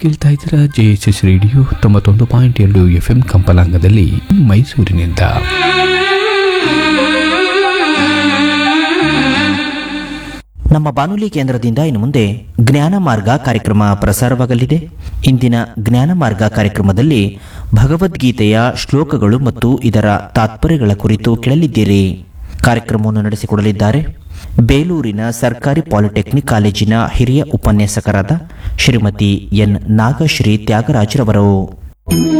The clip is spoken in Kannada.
ಕೇಳ್ತಾ ಇದ್ದೀರಾ ಜೆ ಎಸ್ ಎಸ್ ರೇಡಿಯೋ ತೊಂಬತ್ತೊಂದು ಪಾಯಿಂಟ್ ಎರಡು ಎಫ್ ಎಂ ಕಂಪಲಾಂಗದಲ್ಲಿ ಮೈಸೂರಿನಿಂದ ನಮ್ಮ ಬಾನುಲಿ ಕೇಂದ್ರದಿಂದ ಇನ್ನು ಮುಂದೆ ಜ್ಞಾನ ಮಾರ್ಗ ಕಾರ್ಯಕ್ರಮ ಪ್ರಸಾರವಾಗಲಿದೆ ಇಂದಿನ ಜ್ಞಾನ ಮಾರ್ಗ ಕಾರ್ಯಕ್ರಮದಲ್ಲಿ ಭಗವದ್ಗೀತೆಯ ಶ್ಲೋಕಗಳು ಮತ್ತು ಇದರ ತಾತ್ಪರ್ಯಗಳ ಕುರಿತು ಕೇಳಲಿದ್ದೀರಿ ಕಾರ್ಯಕ್ರಮವನ್ನು ನಡೆಸಿಕೊಡಲಿದ್ದಾರೆ ಬೇಲೂರಿನ ಸರ್ಕಾರಿ ಪಾಲಿಟೆಕ್ನಿಕ್ ಕಾಲೇಜಿನ ಹಿರಿಯ ಉಪನ್ಯಾಸಕರಾದ ಶ್ರೀಮತಿ ಎನ್ ನಾಗಶ್ರೀ ತ್ಯಾಗರಾಜ್ರವರು